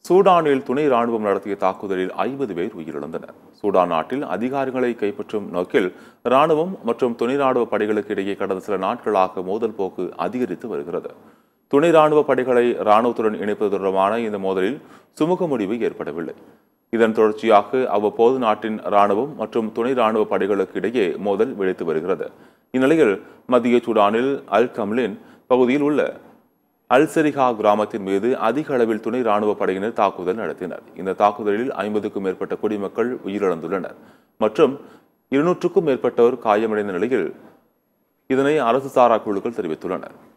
சூடானில் துணை ராணுவம் நடத்திய தாக்குதலில் ஐம்பது பேர் உயிரிழந்தனர் சூடான் நாட்டில் அதிகாரிகளை கைப்பற்றும் நோக்கில் ராணுவம் மற்றும் துணை ராணுவ படைகளுக்கு இடையே கடந்த சில நாட்களாக மோதல் போக்கு அதிகரித்து வருகிறது துணை ராணுவ படைகளை ராணுவத்துடன் இணைப்பது தொடர்பான இந்த மோதலில் சுமூக முடிவு ஏற்படவில்லை இதன் தொடர்ச்சியாக அவ்வப்போது நாட்டின் ராணுவம் மற்றும் துணை ராணுவ படைகளுக்கு இடையே மோதல் வெடித்து வருகிறது இந்நிலையில் மத்திய சூடானில் அல் கம்லின் பகுதியில் உள்ள அல்சரிகா கிராமத்தின் மீது அதிக அளவில் துணை ராணுவ படையினர் தாக்குதல் நடத்தினர் இந்த தாக்குதலில் ஐம்பதுக்கும் மேற்பட்ட குடிமக்கள் உயிரிழந்துள்ளனர் மற்றும் இருநூற்றுக்கும் மேற்பட்டோர் காயமடைந்த நிலையில் இதனை அரசு சாரா குழுக்கள் தெரிவித்துள்ளனர்